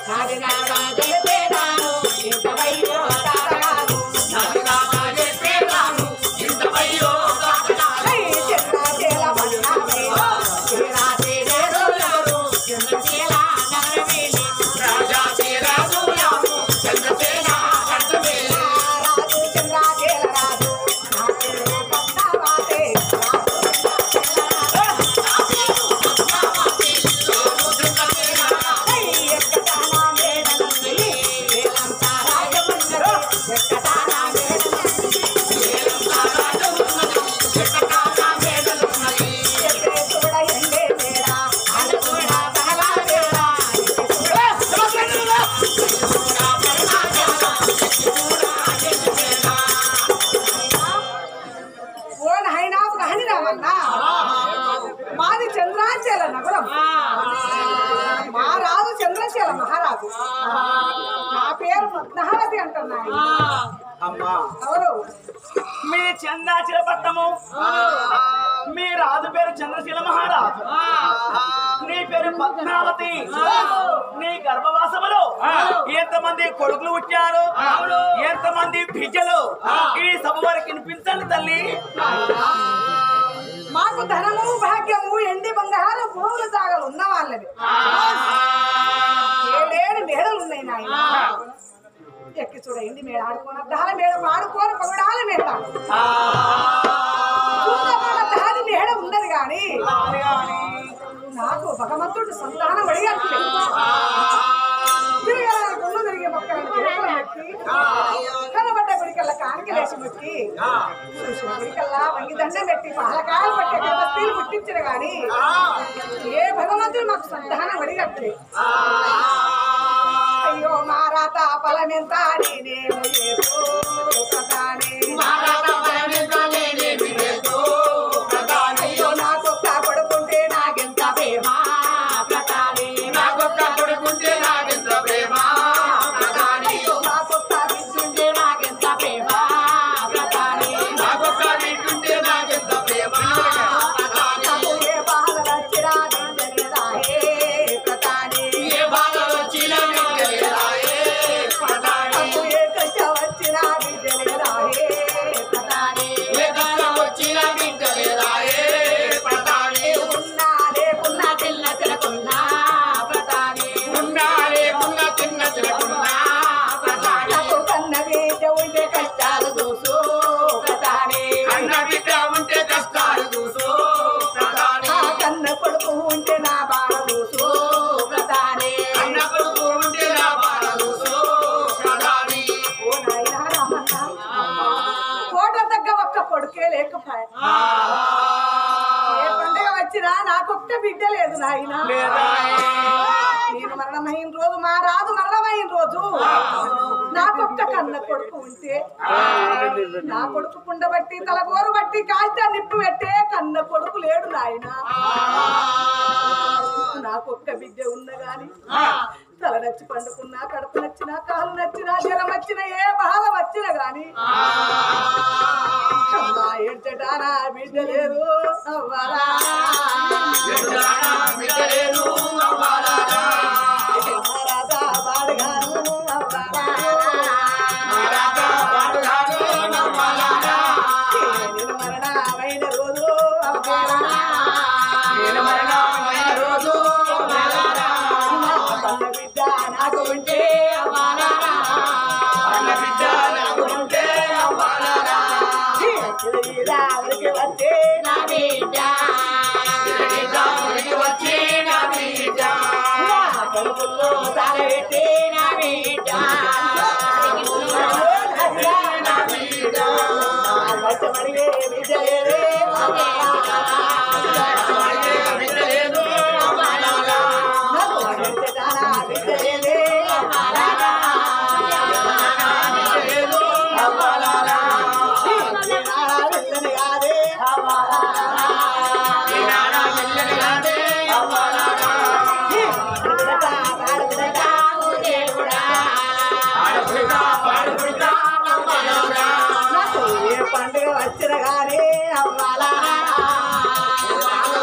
ఓ నాయనా రాని రామన్నా మాది చంద్రాచల నగరం మా రాజు చంద్రశీల మహారాజు నా పేరు పద్మావతి అంటున్నా అమ్మా ఎవరు మీ చందాచల పట్టము మీ రాజు పేరు చంద్రశీల మహారాజు నీ పేరు పద్మావతి నీ గర్భవాసములో ఎంతమంది కొడుకులు పుట్టారు ఎంతమంది బిడ్డలు ఈ సభ వారికి వినిపించండి తల్లి మాకు ధనము భాగ్యము ఎండి బంగారం భూములు జాగలు ఉన్న వాళ్ళవి ఏడేడు మేడలు ఉన్నాయి నాయన ఎక్కి చూడ ఎండి మేడ ఆడుకోని అద్దాల మేడ ఆడుకోని పగడాల మేడ చూడబోన దాని మేడ ఉన్నది గాని నాకు భగవంతుడు సంతానం అడిగాడు తిరగల గుళ్ళు తిరిగే మొక్కలను తిరగల మొక్కి కనబడ్డ గుడికల్లా కానికలేసి మొక్కి చూసిన గుడికల్లా వంగి దండం పెట్టి పాలకాయలు పట్టే గర్భస్థీలు పుట్టించిన గాని ఏ భగవంతుడు మాకు సంతానం అడిగట్లే అయ్యో మా రాత ఫలమెంత నేనేమో ఏదో ఒకదానే. అయ్యో నాకొక్క కొడుకుంటే నాకెంత ప్రేమ ప్రతానే. అయ్యో నాకొక్క బిడ్డుంటే నాకెంత ప్రేమ ప్రతానే. నాకు ఏ బాధ వచ్చినా నిందలేదాయే ప్రతానే. నాకు ఏ కష్టం వచ్చినా బిడ్డలేదాయే ప్రతానే. ఉన్నా లేకున్నా తిన్న తినకున్నా ప్రతానే. నాకు కన్న బిడ్డ ఉంటే కష్టాలు చూసు ప్రతానే. ఆ కన్న కొడుకు ఉంటే నా బాధ చూసు ప్రతానే. ఓ నాయనా రామన్న. కోట దగ్గర ఒక్క కొడుకే లేకపోయా ఏ పండుగ వచ్చినా నాకొక్క బిడ్డ లేదు నాయన నేను మరణమైన రోజు మా రాజు మరణమైన రోజు నాకొక్క కన్న కొడుకు ఉంటే నా కొడుకు కుండ బట్టి తలగోరు బట్టి కాల్చా నిప్పు పెట్టే కన్న కొడుకు లేడు నాయన నాకొక్క బిడ్డ ఉన్న గాని తల నచ్చి పండుకున్నా కడుపు నచ్చినా కాలు నచ్చినా జ్వరం వచ్చినా ఏ బాధ వచ్చినా గాని అమ్మా ఏడ్చటా నా బిడ్డ లేదు అవ్వాలా మహారాజా బాడుగాను అవ్వాలా నేను మరణమైన రోజు అవ్వాలా నా కన్న బిడ్డ నాకు ఉంటే అవ్వాలా ఊరికి వచ్చే నా బిడ్డ నా కడుపులో తలెట్టే నా బిడ్డ నా బిడ్డ కష్టపడిగే బిడ్డ లేదే నాకు వడ్డించటానా బిడ్డ లేదే బిడ్డని కాదే నాకు ఏ పండుగ వచ్చిన గానీ అవ్వాలా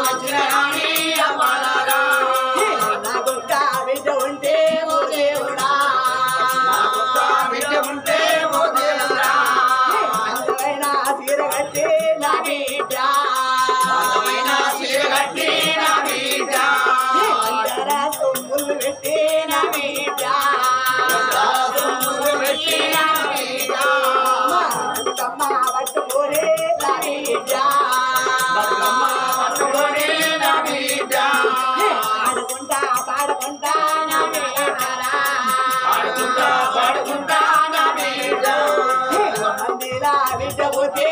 గడ్డపోతే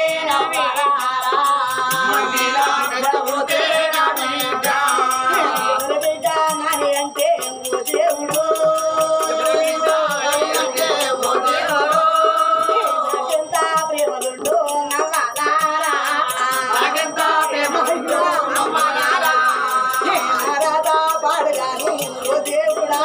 మందిరా గడ్డపోతే నా బిడ్డ. బిడ్డ నాని అంటే ఓ దేవుడు బిడ్డ అంటే ఓ దేవుడు. నాకెంత ప్రేమలుండు నవ్వాలారా నాకెంత ప్రేమలుండు నవ్వాలారా. నారాదా పాడగాను ఓ దేవుడా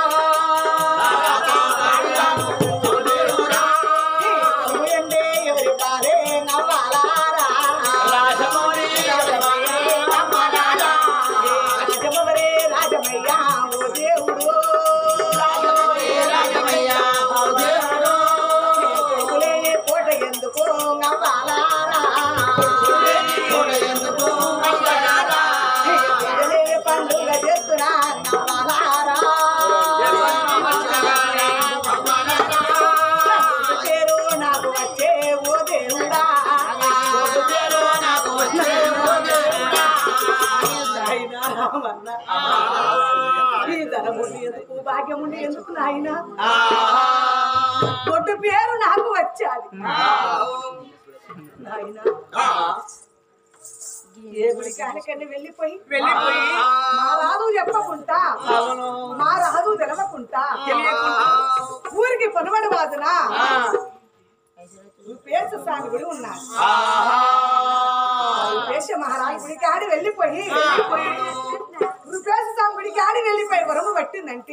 ఓ దేవుడా. ఎండే ఎవరి పాలే నవ్వాలారా రాజమౌళి రాజమౌళి నవ్వాలారా. రాజమవరే రాజమయ్య ఓ దేవుడు రాజమౌళి రాజమయ్య ఓ దేవుడు. కొడుకులే కోట ఎందుకు నవ్వాలారా కూడా ఎందుకు నవ్వాలారా. ప్రజలే పండుగ చేస్తున్నా నవ్వాలారా నవ్వాలారా. నవ్వాలారా. పేరు నాకు వచ్చే ఓ దేవుడా ఓటు పేరు నాకు వచ్చే ఓ దేవుడా. నాయనా రామన్న. ఈ ధనముండి ఎందుకు భాగ్యముండి ఎందుకు నాయన కొట్టు పేరు నాకు వచ్చాది నాయన ఏ గుడికానికని వెళ్ళిపోయి వెళ్ళిపోయి మా రాదు చెప్పకుండా అవును మా రాదు తెలవకుండా తెలియకుండా ఊరికి పొనబడి వాదున రూపేశ స్వామి గుడి ఉన్నాడు రూపేశ మహారాజు గుడికి ఆడి వెళ్ళిపోయి రూపేశ స్వామి గుడికి ఆడి వెళ్ళిపోయి వరము పట్టిందంటే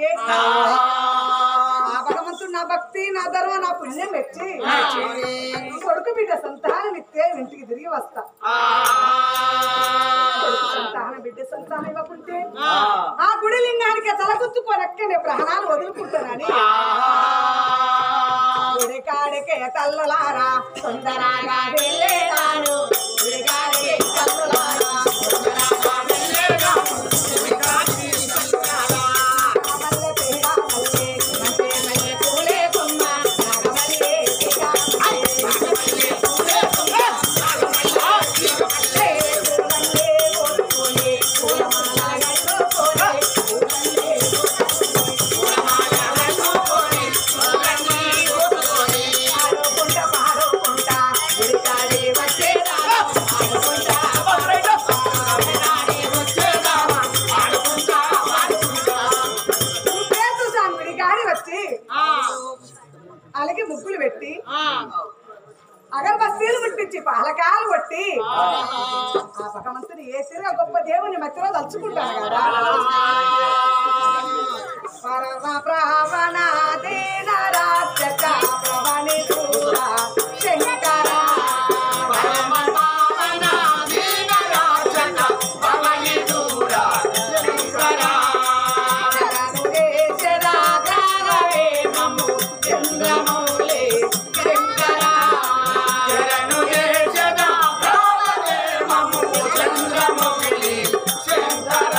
ఆ భగవంతుడు నా భక్తి నా ధర్మం నా పుణ్యం మెచ్చి కొడుకు బిడ్డ సంతానం ఇస్తే ఇంటికి తిరిగి వస్తా కొడుకు సంతానం బిడ్డ సంతానం ఇవ్వకుంటే ఆ గుడి లింగానికి తలగుత్తుకోనక్కనే ప్రాణాలు వదులుకుంటానని గుడి కాడికే తల్లులారా తొందరగా వెళ్ళేదాను గుడి కాడికే తల్లులారా తొందరగా వెళ్ళేదాను నాగమల్లె తీగ మల్లె, మంటే మల్లె పూలే కొమ్మ, నాగమల్లె తీగ మల్లె, నాగమల్లె పూలే కొమ్మ, నాగమల్లె తీగ మల్లె, పూలమల్లె కొనుక్కొని, పూలమాల కట్టుకొని, పూలమల్లె పాడుకుంటా పాడుకుంటా గుడికాడే వచ్చేదానా పాడుకుంటా పేరు స్వామి గుడికాడి వచ్చి అలాగే ముగ్గులు పెట్టి అగరబస్తీలు ముట్టించి పాలకాలు కొట్టి ఆ భగవంతుని ఏ తిరగ గొప్ప దేవుని మధ్యలో తలుచుకుంటాను కదా పరమ ప్రావణ దీన రాజక ప్రవణి దూర శంకర పరమ పావన దీన రాజక ప్రవణి దూర శంకర శరణుడే శరాగ్రహవే మమ్ము చంద్రమౌళి శంకర శరణుడే శరాగ్రహవే మమ్ము చంద్రమౌళి శంకర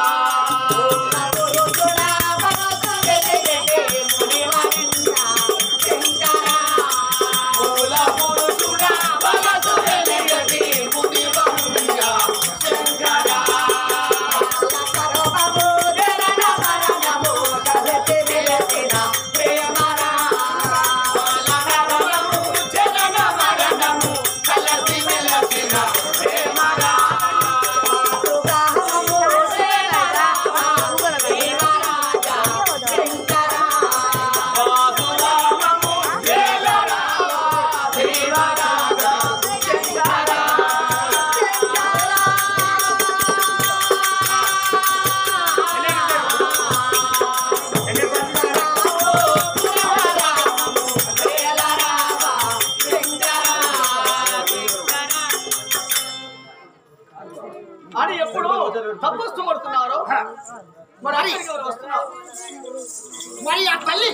అని ఎప్పుడు తపస్సు పడుతున్నారు మరి అక్కడికి ఎవరు వస్తున్నారు మరి ఆ తల్లి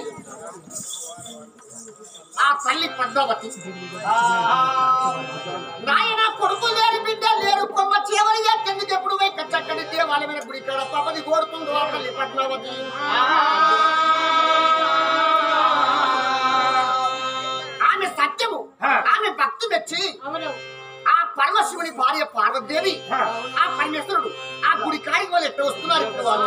ఆ తల్లి పద్మావతి నాయన కొడుకు లేని బిడ్డ లేరు కొమ్మ చేవలి ఎందుకు ఎప్పుడు పోయి చక్కటి దేవాలయమైన గుడి కాడ పవది కోరుతుందో ఆ తల్లి పద్మావతి ఆమె సత్యము ఆమె భక్తి మెచ్చి ఆ పరమశివుని భార్య పార్వదేవి ఆ పరమేశ్వరుడు ఆ గుడి కాడికి వాళ్ళు ఎట్లా వస్తున్నారు ఇప్పుడు వాళ్ళు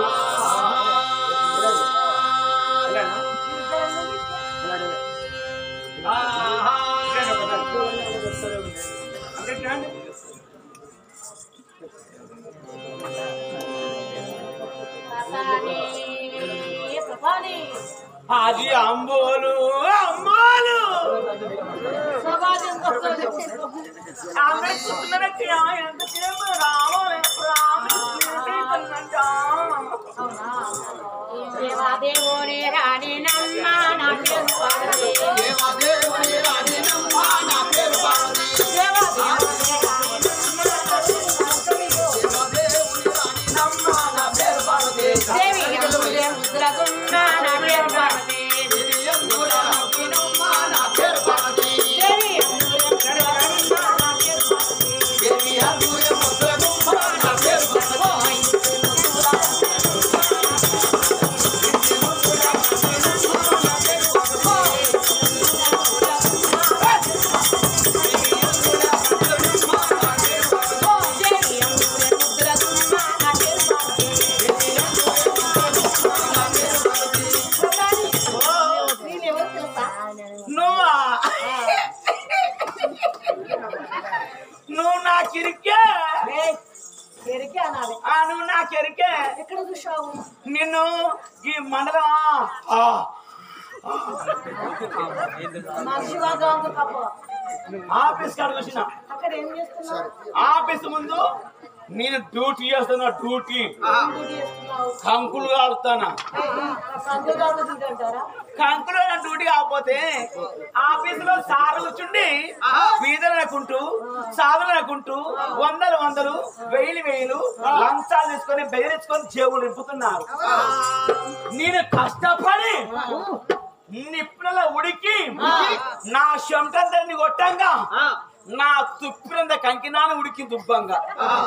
అది అంబోలు అమ్మోలు ఆమె చూస్తున్నట్టు ఎంతసేపు రావాలి దేవాదేవుని రాణి నమ్మ నా పేరు పార్వతి. దేవదేవుని రాణి నమ్మ నా పేరు పార్వతి. దేవాదేవుని రాణి దేవదేవుని రాణి నమ్మ నా పేరు పార్వతి. దేవి అందులే ముద్రగుమ్మ నా పేరు పార్వతి. దేవి ఎందుల రాణి నమ్మ నా పేరు పార్వతి. దేవి అందులే ముద్రగుమ్మ నా పేరు పార్వతి. దేవి అందుల ముద్రగుమ్మ నా పేరు పార్వతి. దేవి అందులే ముద్రగుమ్మ నా పేరు పార్వతి. నేనెవరో తెలుసా? నువ్వా నువ్వు నా కిరికే ఏయ్, ఎరికే అనాలి ఆ నువ్వు నా కిరికే ఎక్కడ చూసావు నిన్ను ఈ మండలం ఆ, మనిషిగా కాదు పాప ఆఫీస్ కాడ చూసిన అక్కడ ఏం చేస్తున్నావు ఆఫీస్ ముందు నేను డ్యూటీ చేస్తున్నా డ్యూటీ ఏం డ్యూటీ చేస్తున్నావు కంకులు కాడుతానా సందుగా అంటారా కంకులు నా డ్యూటీ కాకపోతే ఆఫీస్ లో సార్ కూర్చుండి బీదలు అనుకుంటూ సాధన అనుకుంటూ వందలు వందలు వెయ్యి వేలు లంచాలు తీసుకొని బెదిరించుకొని జేబులు నింపుతున్నారు నేను కష్టపడి నిప్పుల ఉడికి నా చెమటందరిని కొట్టంగా నా తుప్పిరంద కంకినాను ఉడికి దుబ్బంగా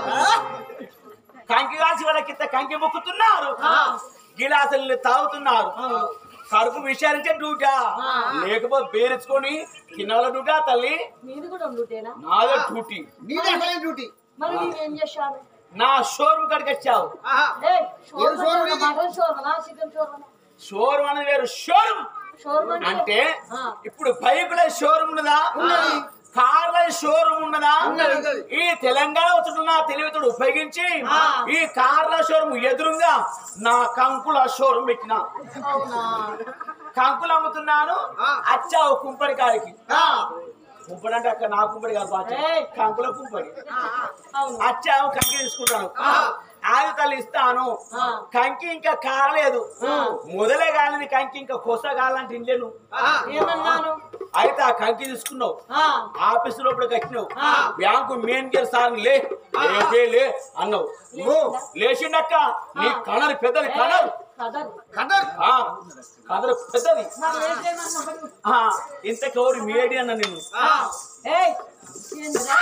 కంకి కాసి వాళ్ళకి ఇంత కంకి మొక్కుతున్నారు గిలాసులు తాగుతున్నారు కడుపు విషయానికే డ్యూటా లేకపోతే బేరించుకొని కిన్నెల డ్యూటా తల్లి నీది కూడా డ్యూటీనా నాదే డ్యూటీ నీదే అసలైన డ్యూటీ మరి నేనేం చేశాను నా షోరూమ్ కాడికి వచ్చావు ఏయ్ ఏం షోరూమ్ ఇది? మటన్ షోర్మనా చికెన్ షోర్మనా షోరూమ్ అని వేరు షోరూమ్ షోర్మా అంటే ఆ. ఇప్పుడు బైకుల షోరూమ్ ఉన్నదా కార్ల షోరూమ్ ఉన్నదా ఉన్నది. ఈ తెలంగాణ వచ్చుతున్న తెలివితుడు ఉపయోగించి ఆ. ఈ కార్ల షోరూమ్ ఎదురుగా నా కంకుల షోరూమ్ పెట్టిన అవునా కంకులు అమ్ముతున్నాను ఆ. అచ్చావు కుంపడి కాడికి ఆ. కుంపడి అంటే అక్కడ నా కుంపడి కాదు బాచ ఏయ్. కంకుల కుంపడి అవును అచ్చావు కంకి తీసుకుంటాను ఆ. ఆగు తల్లి ఇస్తాను ఆ. కంకి ఇంకా కారలేదు ఆ. మొదలే కాలింది కంకి ఇంకా కొస కాలంటే ఇండ్లేను ఆ. ఏమన్నాను అయితే ఆ కంకి తీసుకున్నావు ఆ, ఆఫీస్ లోపల కట్టినావు ఆ. బ్యాంకు మెయిన్ గేర్ సార్ లే లే, లే అన్నావు ఓ లేచిండక్క నీ కణరు పెద్దది కణరు కదరు కదర్. ఆ, కదరు పెద్దది నాకు ఏం చేయమన్నాడు ఆ, ఇంతకెవరు మేడి అన్న నిన్ను ఆ. ఏయ్ ఏందిరా?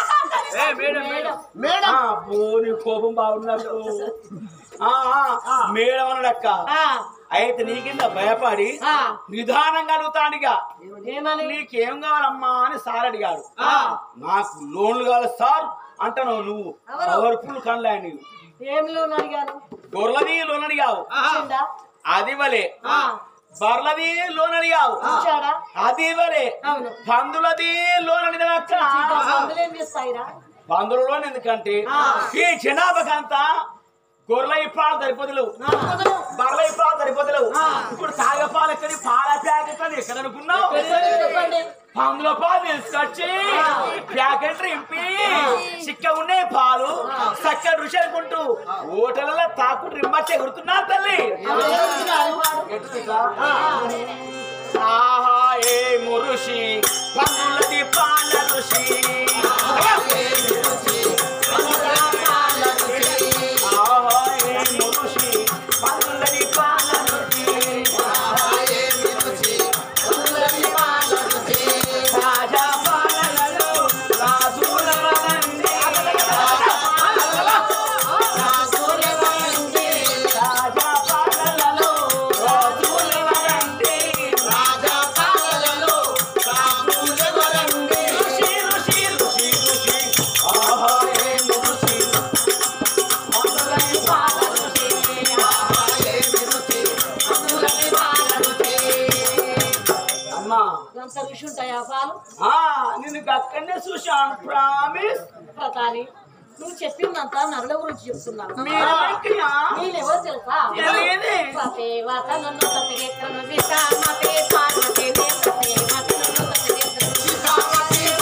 మేడం మేడం ఆ, అబ్బో, నీ కోపం బాగున్నట్టు ఆ, ఆ, మేడం అన్నాడక్క ఆ, అయితే నీకింద భయపడి ఆ, నిదానంగా అడుగుతానిగా ఏమని నీకేం కావాలమ్మా అని సార్ అడిగాడు ఆ. నాకు లోన్లు కావాలి సార్ అంటాను నువ్వు ఎవరు? పవర్ఫుల్ కన్లే నీవు ఏం లోన్ అడిగాను గొర్రెలది లోన్ అడిగావు ఇచ్చిండా? అది ఇవ్వలే ఆ, బర్లది లోన్ అడిగావు ఇచ్చాడా అది ఇవ్వలే అవును పందులది లోన్ అడిగినక్క ఇంకా మందులు ఏం చేస్తాయిరా పందుల లోన్ ఎందుకంటే ఆ. ఈ జనాభాకంతా గొర్రెల ఇప్పాలు సరిపోతలేవు ఆ, కుదరు. బర్రెల ఇప్పాలు సరిపోతలేవు ఆ. ఇప్పుడు తాగ పాలు ఎక్కడి పాల ప్యాకెట్ అని ఎక్కడ అనుకున్నావు పెద్దలు చెప్పండి పందుల పాలు తీసుకొచ్చి ప్యాకెట్ రింపి చిక్క ఉండే పాలు చక్క రుచి అనుకుంటూ హోటళ్ళలో తాకుంటూ రిమ్మచ్చి ఎగురుతున్నారు తల్లి అప్పుడు ఏమవుతున్నారు వాడు? ఎగురుతుందా? ఆహా ఏ మురుషి పందులది పాల రుషి ఆహా ఏ మురుషి పందులది పాల రుషి రాజా పాలలలో రాజుల వలండి. రాజా పాలలలో రాజుల వలండి. ఋషి, ఋషి, ఋషి. అంత రుచి ఉంటాయా పాలు ఆ, నిన్ను అక్కడనే చూశాను ప్రామిస్ ప్రతాని నువ్వు చెప్పిందంతా నరుల గురించి చెప్తున్నాను మీరెవరికియా? నేనెవరు తెలుసా తెలియదు. సతేవతనను సతగెత్రను విశామతే పార్వతే సతేవతనను సతగెత్రను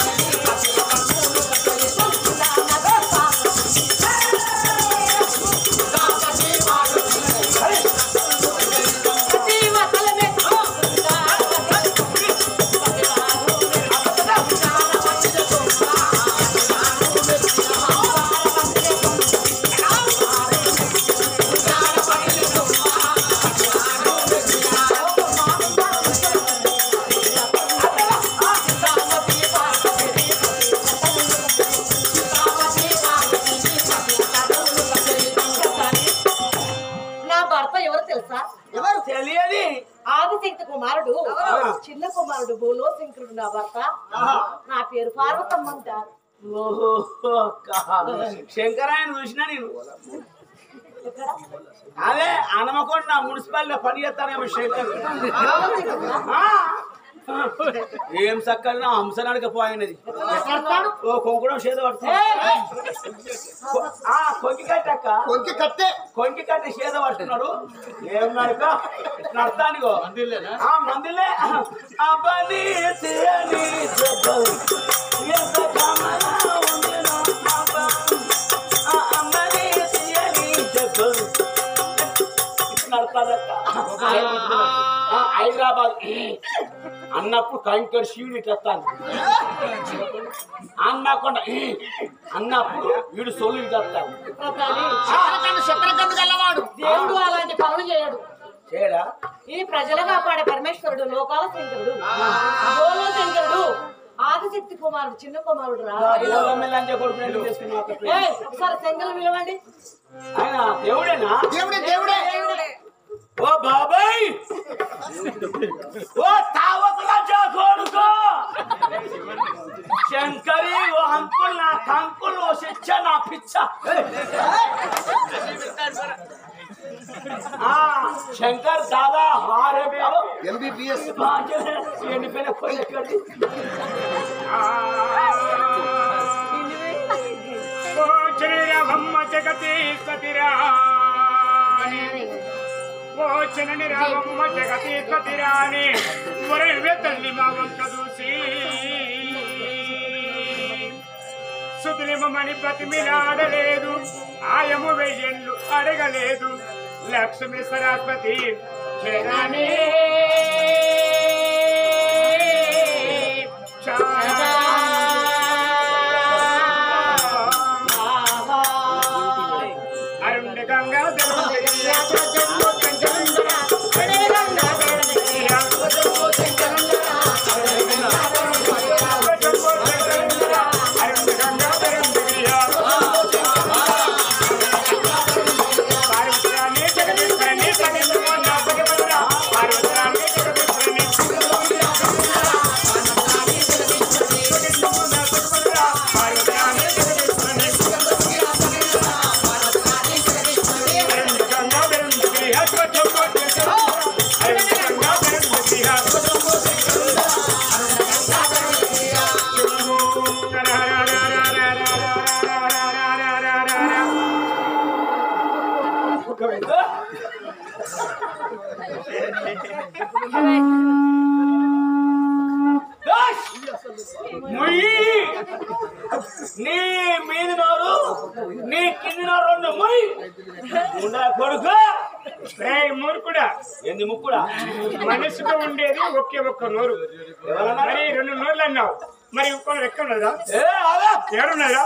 నా భర్త ఎవరు తెలుసా ఎవరు తెలియదు ఆదిశక్తి కుమారుడు చిన్న కుమారుడు భూలో శంకరుడు నా భర్త నా పేరు పార్వతమ్మ అంటారు ఓహో అక్క. శంకరాయన చూసినా నేను అదే అనమకొండ మున్సిపాలిటీ పని చేస్తానేమో శంకర్ ఆ. ఏం చక్కగా హంసనాడికి పోయినది ఓ కొంకుడం చేత పడుతుంది ఆ కొంకి కట్టక్క కొంకి కట్టే కొంకి కట్టి చేత పడుతున్నాడు ఏం నడక నడతానిగో ఆ మందిలే అబ్బని తీయని జబ్బలు. ఎంత కమలా ఉందినో అబ్బ. ఆ అమ్మని తీయని జబ్బలు. నడతాదక్క. ఆ, హైదరాబాద్ అన్నప్పుడు కంకర్ శివుడు ఇట్టాను అన్నకుండా అన్నప్పుడు వీడు సొల్లు ఇట్టాను ప్రతాని శత్రుకన్ను శత్రుకన్ను గల్లవాడు దేవుడు అలాంటి పనులు చేయడు చేయడా ఈ ప్రజలు కాపాడే పరమేశ్వరుడు లోకాల శంకరుడు గోలో శంకరుడు ఆదిశక్తి కుమారుడు చిన్న కుమారుడు రా లంచ కొడుకు ఎందుకు చేసుకున్నావు అక్క? ఏయ్, ఒకసారి శంకరులు పిలవండి ఆయన దేవుడేనా దేవుడే దేవుడే ఓ బాబాయ్ ఓ తావకుల కొడుకు శంకరి ఓ అంకుల్ నా కంకుల్ ఓ శిక్ష నా పిచ్చ ఆ శంకర్ దాదా హారే బాబు ఎంబీబీఎస్ ఎండిపోయిన కొయ్య కట్టి ఓ శ్రీరామమ్మ జగతీశ్వతిరాణి ఓ చిన్నని రామమ్మ జగతీశ్వతిరాణి ఒరే తల్లి మా వంక చూసి సుతులిమని ప్రతిమిలాడలేదు ఆయము వెయ్యళ్ళు అడగలేదు లక్ష్మి సరస్వతి జగనే అరుణ గంగా దోష్! ముయ్యి! నీ మీద నోరు నీ కింది నోరు రెండు ముయ్ ఉండా కొడుకు రేయ్ మూర్ఖుడా ఏంది ముక్కుడా మనసులో ఉండేది ఒకే ఒక్క నోరు ఎవరన్నారు? మరి రెండు నోర్లు అన్నావు మరి ఇంకొకరు ఎక్కడ ఉన్నదా ఏ ఆగా ఎవరున్నారా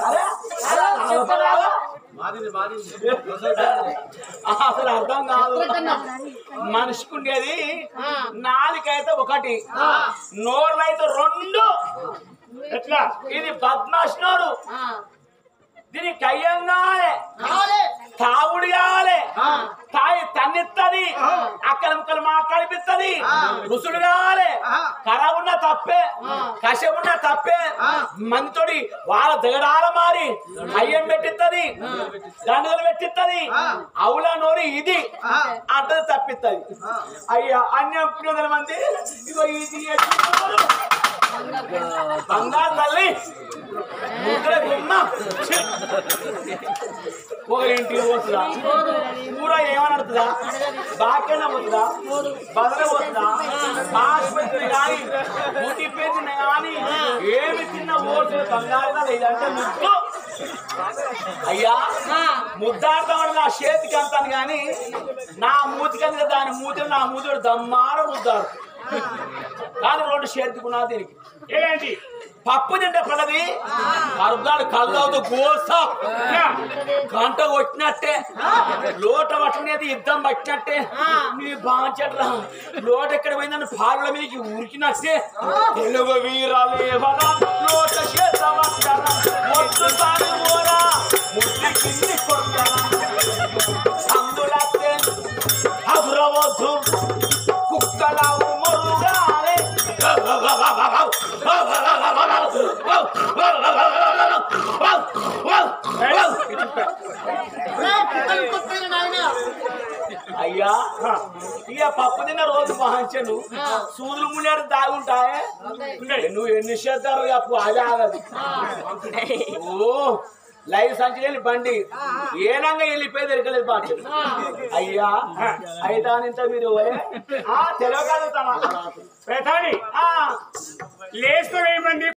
అసలు అర్థం కాదు మనిషికి ఉండేది నాలుకైతే ఒకటి నోర్లైతే రెండు ఎట్లా ఇది బద్మాష్ నోరు దీనికి కయ్యం కావాలి కావాలి తావుడు కావాలి ఆ. తాయి తన్నిత్తది అక్కల ముక్కలు మాట్లాడిపిత్తది రుసుడు కావాలి ఆ. కర ఉన్న తప్పే కష ఉన్న తప్పే మంతోడి వాళ్ళ దిగడాల మారి అయ్యం పెట్టిత్తది దండలు పెట్టిత్తది అవుల నోరి ఇది ఆ. అంటది తప్పిత్తది అయ్యా అన్య పుణ్య మంది ఇగో ఇది ఎత్తుకోరు. బంగారు తల్లి ముద్ర గుమ్మ ఛీ. ఒకరింటికి పోతుందా కూర ఏమని అడుగుతుందా బాకెన్న పోతుందా బదల పోతుందా ఆసుపత్రి కానీ ముట్టి పేసిన కానీ ఏమి తిన్న ఓటు బంగారుగా లేదంటే ముద్దు అయ్యా ముద్దాడతామని నా చేతికి అంతాను కానీ నా మూతికి అందుకే దాని మూతి నా మూతి దమ్మార ముద్దాడు కానీ రెండు చేతికున్నా దీనికి ఏంటి పప్పు తింటే పడది అర్ధాలు కళ్ళవుతూ గోసా గంట కొట్టినట్టే లోట పట్టనేది యుద్ధం పట్టినట్టే నీ బాంచట్రా లోట ఎక్కడ పోయిందని పాలల మీదకి ఉరికినట్టే తెలుగు వీరాలేవరా లోట చేత పట్టరా మొట్టు తాను మోరా ముద్దు కింది కొట్టరా అందులత్తే అదురవద్దు కుక్కలావు మొరుగాలే రే, కుక్కలు కొట్టేది నాయనా. అయ్యా ఇక పప్పు తిన్న రోజు మహంచను సూదులు ముళ్ళాడు దాగుంటాయే నువ్వు ఎన్ని చేద్దారు అప్పు అది ఆగదు ఓ లైవ్ సంచి బండి ఏనంగా వెళ్ళిపోయి దొరకలేదు పాట అయ్యా అయితే ఇంత మీరు ఆ తెలియగలుగుతామా ప్రధాని ఆ లేస్తూ వేయమంది